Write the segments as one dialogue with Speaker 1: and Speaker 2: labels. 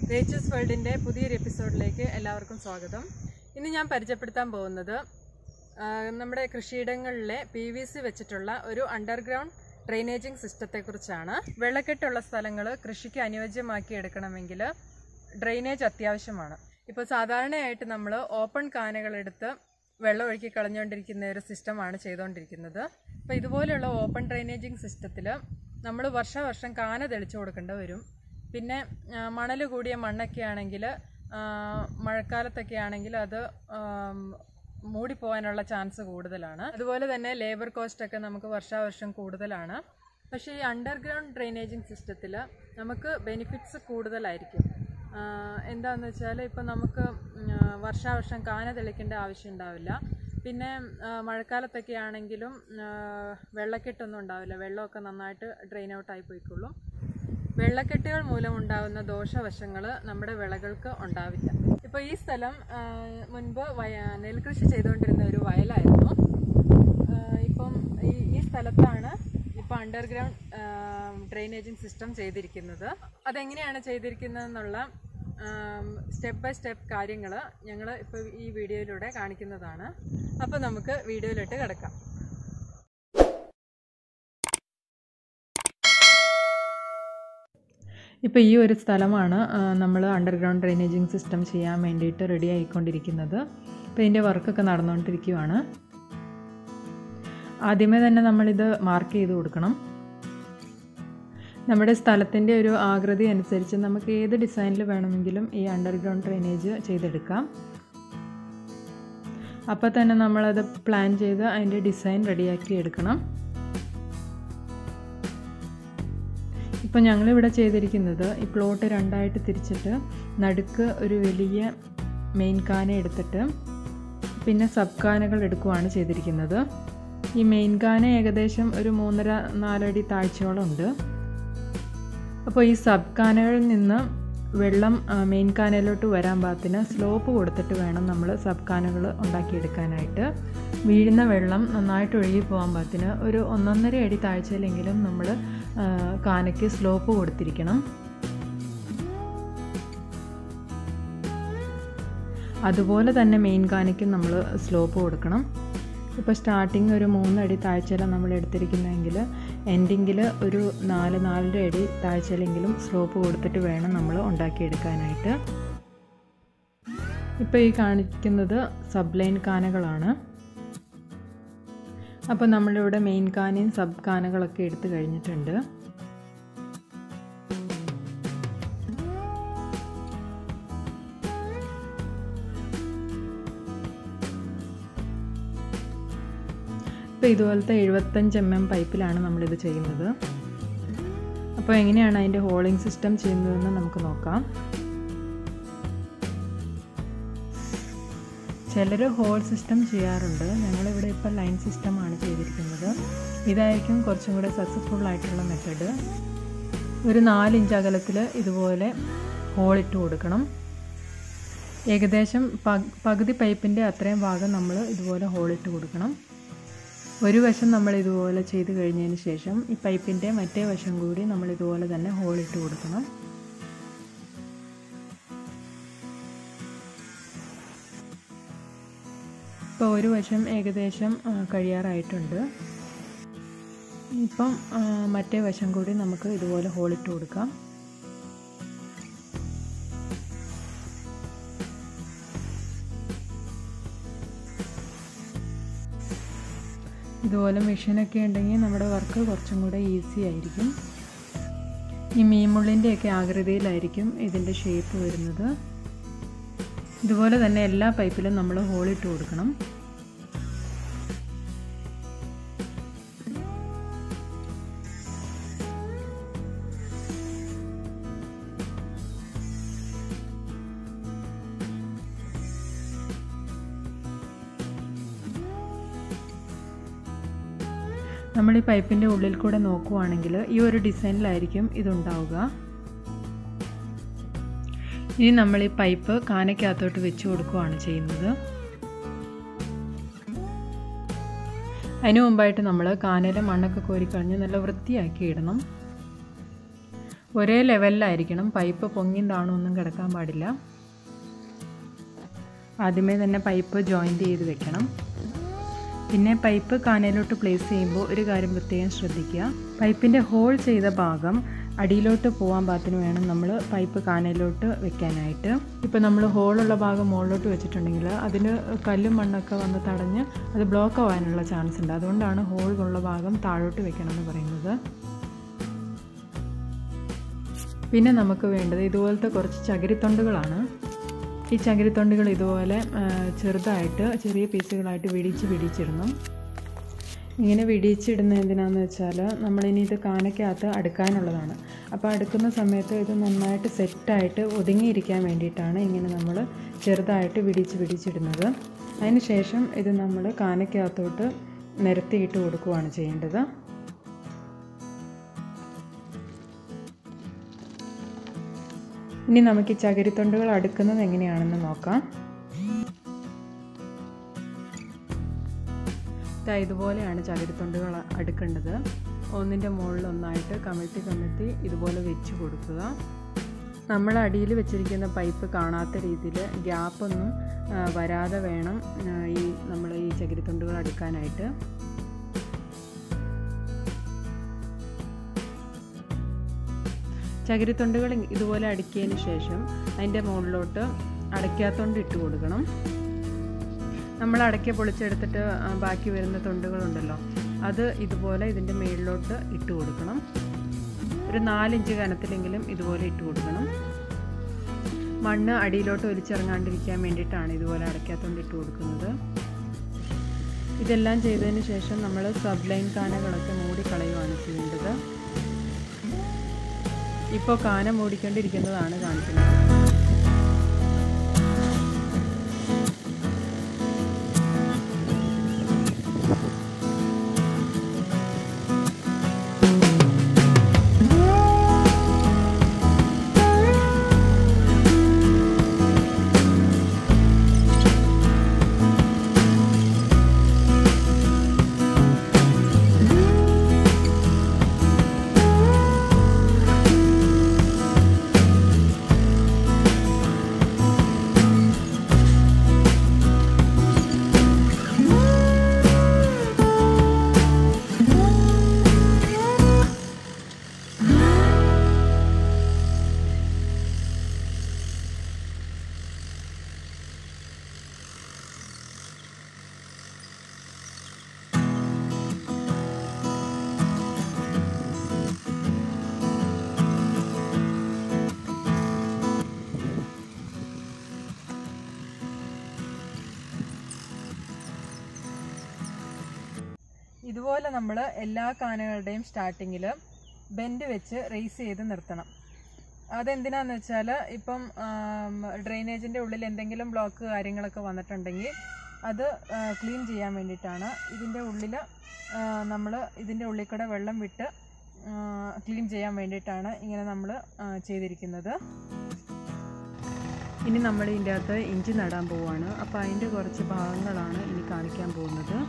Speaker 1: natures വേൾഡിൻ്റെ പുതിയൊരു എപ്പിസോഡിലേക്ക് എല്ലാവർക്കും സ്വാഗതം ഇന്ന് ഞാൻ പരിചയപ്പെടുത്താൻ പോകുന്നത് ആ, നമ്മുടെ കൃഷിയിടങ്ങളിലെ പി വി സി വെച്ചിട്ടുള്ള ഒരു അണ്ടർഗ്രൗണ്ട് ഡ്രെയിനേജിങ് സിസ്റ്റത്തെക്കുറിച്ചാണ് വെള്ളക്കെട്ടുള്ള സ്ഥലങ്ങൾ കൃഷിക്ക് അനുയോജ്യമാക്കി എടുക്കണമെങ്കിൽ ഡ്രെയിനേജ് അത്യാവശ്യമാണ് ഇപ്പോൾ സാധാരണയായിട്ട് നമ്മൾ ഓപ്പൺ കാനകളെടുത്ത് വെള്ളം ഒഴുക്കി കളഞ്ഞുകൊണ്ടിരിക്കുന്ന ഒരു സിസ്റ്റമാണ് ചെയ്തുകൊണ്ടിരിക്കുന്നത് അപ്പോൾ ഇതുപോലെയുള്ള ഓപ്പൺ ഡ്രെയിനേജിങ് സിസ്റ്റത്തിൽ നമ്മൾ വർഷാവർഷം കാന തെളിച്ചു കൊടുക്കേണ്ടി വരും പിന്നെ മണൽ കൂടിയ മണ്ണൊക്കെ ആണെങ്കിൽ മഴക്കാലത്തൊക്കെ ആണെങ്കിൽ അത് ആം, മൂടിപ്പോകാനുള്ള ചാൻസ് കൂടുതലാണ് അതുപോലെ തന്നെ ലേബർ കോസ്റ്റ് ഒക്കെ നമുക്ക് വർഷാവർഷം കൂടുതലാണ് പക്ഷേ ഈ അണ്ടർഗ്രൗണ്ട് ഡ്രെയിനേജിങ് സിസ്റ്റത്തിൽ നമുക്ക് ബെനിഫിറ്റ്സ് കൂടുതലായിരിക്കും ആ, എന്താന്ന് വെച്ചാൽ ഇപ്പം നമുക്ക് ഉം, ആ, വർഷാവർഷം കാന തെളിക്കേണ്ട ആവശ്യം ഉണ്ടാവില്ല പിന്നെ ആ, മഴക്കാലത്തൊക്കെ ആണെങ്കിലും ആ, വെള്ളക്കെട്ടൊന്നും ഉണ്ടാവില്ല വെള്ളമൊക്കെ നന്നായിട്ട് ഡ്രെയിൻ ഔട്ട് ആയി പോയിക്കൊള്ളും വെള്ളക്കെട്ടുകൾ മൂലമുണ്ടാകുന്ന ദോഷവശങ്ങൾ നമ്മുടെ വിളകൾക്ക് ഉണ്ടാവില്ല ഇപ്പോൾ ഈ സ്ഥലം ആ, മുൻപ് വയ നെൽകൃഷി ചെയ്തുകൊണ്ടിരുന്ന ഒരു വയലായിരുന്നു ആ, ഇപ്പം ഈ ഈ സ്ഥലത്താണ് ഇപ്പോൾ അണ്ടർഗ്രൗണ്ട് ഡ്രെയിനേജിങ് സിസ്റ്റം ചെയ്തിരിക്കുന്നത് അതെങ്ങനെയാണ് ചെയ്തിരിക്കുന്നതെന്നുള്ള സ്റ്റെപ്പ് ബൈ സ്റ്റെപ്പ് കാര്യങ്ങൾ ഞങ്ങൾ ഇപ്പോൾ ഈ വീഡിയോയിലൂടെ കാണിക്കുന്നതാണ് അപ്പോൾ നമുക്ക് വീഡിയോയിലോട്ട് കിടക്കാം ഇപ്പോൾ ഈ ഒരു സ്ഥലമാണ് നമ്മൾ അണ്ടർഗ്രൗണ്ട് ഡ്രെയിനേജിങ് സിസ്റ്റം ചെയ്യാൻ വേണ്ടിയിട്ട് റെഡി ആയിക്കൊണ്ടിരിക്കുന്നത് അപ്പോൾ ഇതിൻ്റെ വർക്കൊക്കെ നടന്നുകൊണ്ടിരിക്കുകയാണ് ആദ്യമേ തന്നെ നമ്മളിത് മാർക്ക് ചെയ്ത് കൊടുക്കണം നമ്മുടെ സ്ഥലത്തിൻ്റെ ഒരു ആകൃതി അനുസരിച്ച് നമുക്ക് ഏത് ഡിസൈനിൽ വേണമെങ്കിലും ഈ അണ്ടർഗ്രൗണ്ട് ഡ്രെയിനേജ് ചെയ്തെടുക്കാം അപ്പോൾ തന്നെ നമ്മളത് പ്ലാൻ ചെയ്ത് അതിൻ്റെ ഡിസൈൻ റെഡിയാക്കി എടുക്കണം ഇപ്പോൾ ഞങ്ങളിവിടെ ചെയ്തിരിക്കുന്നത് ഈ പ്ലോട്ട് രണ്ടായിട്ട് തിരിച്ചിട്ട് നടുക്ക് ഒരു വലിയ മെയിൻ കാന എടുത്തിട്ട് പിന്നെ സബ് കാനകൾ എടുക്കുകയാണ് ചെയ്തിരിക്കുന്നത് ഈ മെയിൻ കാന ഏകദേശം ഒരു മൂന്നര നാലടി താഴ്ചയോളം ഉണ്ട് അപ്പോൾ ഈ സബ് കാനകളിൽ നിന്ന് വെള്ളം ആ, മെയിൻ കാനയിലോട്ട് വരാൻ പാകത്തിന് സ്ലോപ്പ് കൊടുത്തിട്ട് വേണം നമ്മൾ സബ് കാനകൾ ഉണ്ടാക്കിയെടുക്കാനായിട്ട് വീഴുന്ന വെള്ളം നന്നായിട്ട് ഒഴുകി പോകാൻ പാകത്തിന് ഒരു ഒന്നൊന്നര അടി താഴ്ചയിലെങ്കിലും നമ്മൾ ആ, കാനയ്ക്ക് സ്ലോപ്പ് കൊടുത്തിരിക്കണം അതുപോലെ തന്നെ മെയിൻ കാനയ്ക്കും നമ്മൾ സ്ലോപ്പ് കൊടുക്കണം ഇപ്പോൾ സ്റ്റാർട്ടിങ് ഒരു മൂന്നടി താഴ്ചയിലാണ് നമ്മൾ എടുത്തിരിക്കുന്നതെങ്കിൽ എൻഡിങ്ങിൽ ഒരു നാല് നാലര അടി താഴ്ചയിലെങ്കിലും സ്ലോപ്പ് കൊടുത്തിട്ട് വേണം നമ്മൾ ഉണ്ടാക്കിയെടുക്കാനായിട്ട് ഇപ്പോൾ ഈ കാണിക്കുന്നത് സബ് ലൈൻ കാനകളാണ് അപ്പോൾ നമ്മളിവിടെ മെയിൻ കാനയും സബ് കാനകളൊക്കെ എടുത്തു കഴിഞ്ഞിട്ടുണ്ട് ഇപ്പോൾ ഇതുപോലത്തെ എഴുപത്തഞ്ച് എം എം പൈപ്പിലാണ് നമ്മളിത് ചെയ്യുന്നത് അപ്പോൾ എങ്ങനെയാണ് അതിൻ്റെ ഹോളിംഗ് സിസ്റ്റം ചെയ്യുന്നതെന്ന് നമുക്ക് നോക്കാം ചിലർ ഹോൾ സിസ്റ്റം ചെയ്യാറുണ്ട് ഞങ്ങളിവിടെ ഇപ്പോൾ ലൈൻ സിസ്റ്റമാണ് ചെയ്തിരിക്കുന്നത് ഇതായിരിക്കും കുറച്ചും കൂടെ സക്സസ്ഫുൾ ആയിട്ടുള്ള മെത്തഡ് ഒരു നാലിഞ്ച് അകലത്തിൽ ഇതുപോലെ ഹോളിട്ട് കൊടുക്കണം ഏകദേശം പക്- പകുതി പൈപ്പിൻ്റെ അത്രയും ഭാഗം നമ്മൾ ഇതുപോലെ ഹോളിട്ട് കൊടുക്കണം ഒരു വശം നമ്മൾ ഇതുപോലെ ചെയ്ത് കഴിഞ്ഞതിന് ശേഷം ഈ പൈപ്പിൻ്റെ മറ്റേ വശം കൂടി നമ്മൾ ഇതുപോലെ തന്നെ ഹോളിട്ട് കൊടുക്കണം ഇപ്പോൾ ഒരു വശം ഏകദേശം ആ, കഴിയാറായിട്ടുണ്ട് ഇപ്പം ആ, മറ്റേ വശം കൂടി നമുക്ക് ഇതുപോലെ ഹോളിട്ട് കൊടുക്കാം ഇതുപോലെ മെഷീനൊക്കെ ഉണ്ടെങ്കിൽ നമ്മുടെ വർക്ക് കുറച്ചും കൂടെ ഈസി ആയിരിക്കും ഈ മീൻമുള്ളിൻ്റെയൊക്കെ ആകൃതിയിലായിരിക്കും ഇതിൻ്റെ ഷേപ്പ് വരുന്നത് ഇതുപോലെ തന്നെ എല്ലാ പൈപ്പിലും നമ്മൾ ഹോളിട്ട് കൊടുക്കണം നമ്മൾ ഈ പൈപ്പിൻ്റെ ഉള്ളിൽ കൂടെ നോക്കുവാണെങ്കിൽ ഈ ഒരു ഡിസൈനിലായിരിക്കും ഇതുണ്ടാവുക ഇനി നമ്മൾ ഈ പൈപ്പ് കാനയ്ക്കകത്തോട്ട് വെച്ച് കൊടുക്കുകയാണ് ചെയ്യുന്നത് അതിനു മുമ്പായിട്ട് നമ്മൾ കാനയിലെ മണ്ണൊക്കെ കോരിക്കളഞ്ഞ് നല്ല വൃത്തിയാക്കി ഇടണം ഒരേ ലെവലിലായിരിക്കണം പൈപ്പ് പൊങ്ങിയും താണൊന്നും കിടക്കാൻ പാടില്ല ആദ്യമേ തന്നെ പൈപ്പ് ജോയിൻ്റ് ചെയ്ത് വെക്കണം പിന്നെ പൈപ്പ് കാനയിലോട്ട് പ്ലേസ് ചെയ്യുമ്പോൾ ഒരു കാര്യം പ്രത്യേകം ശ്രദ്ധിക്കുക പൈപ്പിൻ്റെ ഹോൾ ചെയ്ത ഭാഗം അടിയിലോട്ട് പോകാൻ പാകത്തിന് വേണം നമ്മൾ പൈപ്പ് കാനയിലോട്ട് വെക്കാനായിട്ട് ഇപ്പോൾ നമ്മൾ ഹോളുള്ള ഭാഗം മുകളിലോട്ട് വെച്ചിട്ടുണ്ടെങ്കിൽ അതിന് കല്ലും മണ്ണൊക്കെ വന്ന് തടഞ്ഞ് അത് ബ്ലോക്ക് ആവാനുള്ള ചാൻസ് ഉണ്ട് അതുകൊണ്ടാണ് ഹോൾ ഉള്ള ഭാഗം താഴോട്ട് വെക്കണം എന്ന് പറയുന്നത് പിന്നെ നമുക്ക് വേണ്ടത് ഇതുപോലത്തെ കുറച്ച് ചകിരിത്തൊണ്ടുകളാണ് ഈ ചകിരിത്തൊണ്ടുകൾ ഇതുപോലെ ചെറുതായിട്ട് ചെറിയ പീസുകളായിട്ട് വിടിച്ച് വിടിച്ചിടണം ഇങ്ങനെ വിടിച്ചിടുന്ന എന്തിനാന്ന് വെച്ചാൽ നമ്മളിനി ഇത് കാനയ്ക്കകത്ത് അടുക്കാനുള്ളതാണ് അപ്പോൾ അടുക്കുന്ന സമയത്ത് ഇത് നന്നായിട്ട് സെറ്റായിട്ട് ഒതുങ്ങിയിരിക്കാൻ വേണ്ടിയിട്ടാണ് ഇങ്ങനെ നമ്മൾ ചെറുതായിട്ട് വിടിച്ച് വിടിച്ചിടുന്നത് അതിന് ശേഷം ഇത് നമ്മൾ കാനയ്ക്കകത്തോട്ട് നിരത്തിയിട്ട് കൊടുക്കുകയാണ് ചെയ്യേണ്ടത് ഇനി നമുക്ക് ഈ ചകിരിത്തൊണ്ടുകൾ അടുക്കുന്നത് എങ്ങനെയാണെന്ന് നോക്കാം ഇതുപോലെയാണ് ചകിരിത്തൊണ്ടുകൾ അടുക്കേണ്ടത് ഒന്നിൻ്റെ മുകളിൽ ഒന്നായിട്ട് കമിഴ്ത്തി കമിഴ്ത്തി ഇതുപോലെ വെച്ച് കൊടുക്കുക നമ്മൾ അടിയിൽ വെച്ചിരിക്കുന്ന പൈപ്പ് കാണാത്ത രീതിയിൽ ഗ്യാപ്പൊന്നും വരാതെ വേണം ഈ നമ്മൾ ഈ ചകിരിത്തൊണ്ടുകൾ അടുക്കാനായിട്ട് ചകിരിത്തൊണ്ടുകൾ ഇതുപോലെ അടുക്കിയതിന് ശേഷം അതിൻ്റെ മുകളിലോട്ട് അടയ്ക്കാത്തൊണ്ട് ഇട്ട് കൊടുക്കണം നമ്മൾ അടയ്ക്ക പൊളിച്ചെടുത്തിട്ട് ബാക്കി വരുന്ന തൊണ്ടുകളുണ്ടല്ലോ അത് ഇതുപോലെ ഇതിൻ്റെ മുകളിലോട്ട് ഇട്ട് കൊടുക്കണം ഒരു നാലിഞ്ച് കനത്തിലെങ്കിലും ഇതുപോലെ ഇട്ട് കൊടുക്കണം മണ്ണ് അടിയിലോട്ട് ഒലിച്ചിറങ്ങാണ്ടിരിക്കാൻ വേണ്ടിയിട്ടാണ് ഇതുപോലെ അടയ്ക്കാത്തോണ്ട് ഇട്ട് കൊടുക്കുന്നത് ഇതെല്ലാം ചെയ്തതിന് ശേഷം നമ്മൾ സബ് ലൈൻ കാനകളൊക്കെ മൂടിക്കളയുകയാണ് ചെയ്യേണ്ടത് ഇപ്പോൾ കാന മൂടിക്കൊണ്ടിരിക്കുന്നതാണ് കാണിക്കുന്നത് ഇതുപോലെ നമ്മൾ എല്ലാ കാനകളുടെയും സ്റ്റാർട്ടിങ്ങിൽ ബെൻഡ് വെച്ച് റേസ് ചെയ്ത് നിർത്തണം അതെന്തിനാന്ന് വെച്ചാൽ ഇപ്പം ഡ്രെയിനേജിൻ്റെ ഉള്ളിൽ എന്തെങ്കിലും ബ്ലോക്ക് കാര്യങ്ങളൊക്കെ വന്നിട്ടുണ്ടെങ്കിൽ അത് ക്ലീൻ ചെയ്യാൻ വേണ്ടിയിട്ടാണ് ഇതിൻ്റെ ഉള്ളിൽ നമ്മൾ ഇതിൻ്റെ ഉള്ളിൽ കൂടെ വെള്ളം വിട്ട് ക്ലീൻ ചെയ്യാൻ വേണ്ടിയിട്ടാണ് ഇങ്ങനെ നമ്മൾ ചെയ്തിരിക്കുന്നത് ഇനി നമ്മൾ ഇതിൻ്റെ അകത്ത് ഇഞ്ചി നടാൻ പോവുകയാണ് അപ്പോൾ അതിൻ്റെ കുറച്ച് ഭാഗങ്ങളാണ് ഇനി കാണിക്കാൻ പോകുന്നത്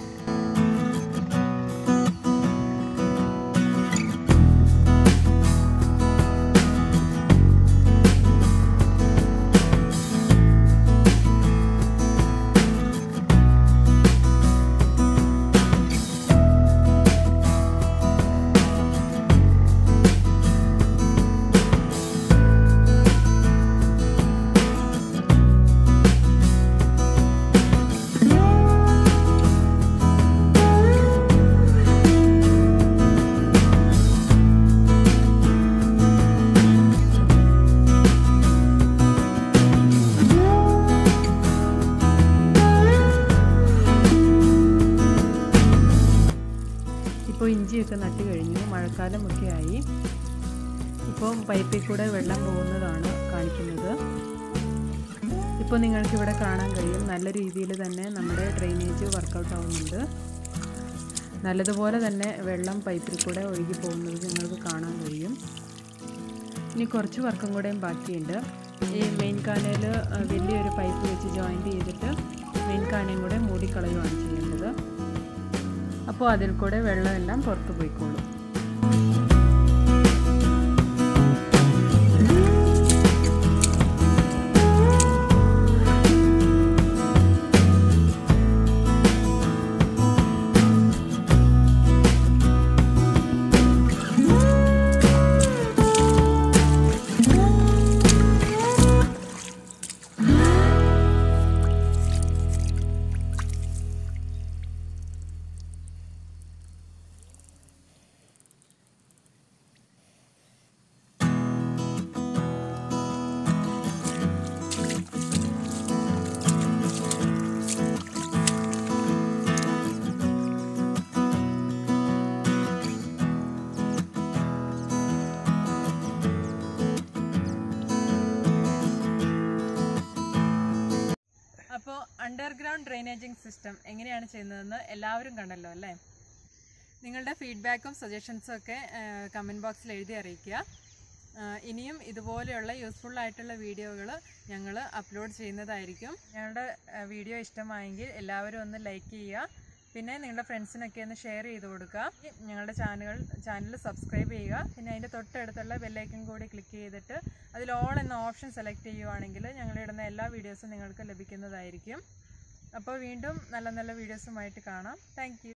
Speaker 1: ഇപ്പോൾ ഇഞ്ചിയൊക്കെ നട്ട് കഴിഞ്ഞു മഴക്കാലമൊക്കെ ആയി ഇപ്പോൾ പൈപ്പിൽ കൂടെ വെള്ളം പോകുന്നതാണ് കാണിക്കുന്നത് ഇപ്പോൾ നിങ്ങൾക്ക് ഇവിടെ കാണാൻ കഴിയും നല്ല രീതിയിൽ തന്നെ നമ്മുടെ ഡ്രെയിനേജ് വർക്കൗട്ട് ആവുന്നുണ്ട് നല്ലതുപോലെ തന്നെ വെള്ളം പൈപ്പിൽ കൂടെ ഒഴുകി പോകുന്നത് നിങ്ങൾക്ക് കാണാൻ കഴിയും ഇനി കുറച്ച് വർക്കും കൂടെയും ബാക്കിയുണ്ട് ഈ മെയിൻ കാനയിൽ വലിയൊരു പൈപ്പ് വെച്ച് ജോയിൻറ്റ് ചെയ്തിട്ട് മെയിൻ കാനയും കൂടെ മൂടിക്കളയുകയാണ് ചെയ്യേണ്ടത് അപ്പോൾ അതിൽ കൂടെ വെള്ളമെല്ലാം പുറത്ത് പോയിക്കോളും അണ്ടർഗ്രൗണ്ട് ഡ്രെയിനേജിങ് സിസ്റ്റം എങ്ങനെയാണ് ചെയ്യുന്നതെന്ന് എല്ലാവരും കണ്ടല്ലോ അല്ലേ നിങ്ങളുടെ ഫീഡ്ബാക്കും സജഷൻസും ഒക്കെ കമൻറ്റ് ബോക്സിൽ എഴുതി അറിയിക്കുക ആ, ഇനിയും ഇതുപോലെയുള്ള യൂസ്ഫുൾ ആയിട്ടുള്ള വീഡിയോകൾ ഞങ്ങൾ അപ്ലോഡ് ചെയ്യുന്നതായിരിക്കും ഞങ്ങളുടെ വീഡിയോ ഇഷ്ടമായെങ്കിൽ എല്ലാവരും ഒന്ന് ലൈക്ക് ചെയ്യുക പിന്നെ നിങ്ങളുടെ ഫ്രണ്ട്സിനൊക്കെ ഒന്ന് ഷെയർ ചെയ്ത് കൊടുക്കുക ഞങ്ങളുടെ ചാനൽ ചാനൽ സബ്സ്ക്രൈബ് ചെയ്യുക പിന്നെ അതിൻ്റെ തൊട്ടടുത്തുള്ള ബെല്ലൈക്കൻ കൂടി ക്ലിക്ക് ചെയ്തിട്ട് അതിൽ ഓൾ എന്ന ഓപ്ഷൻ സെലക്ട് ചെയ്യുവാണെങ്കിൽ ഞങ്ങളിടുന്ന എല്ലാ വീഡിയോസും നിങ്ങൾക്ക് ലഭിക്കുന്നതായിരിക്കും അപ്പോൾ വീണ്ടും നല്ല നല്ല വീഡിയോസുമായിട്ട് കാണാം താങ്ക്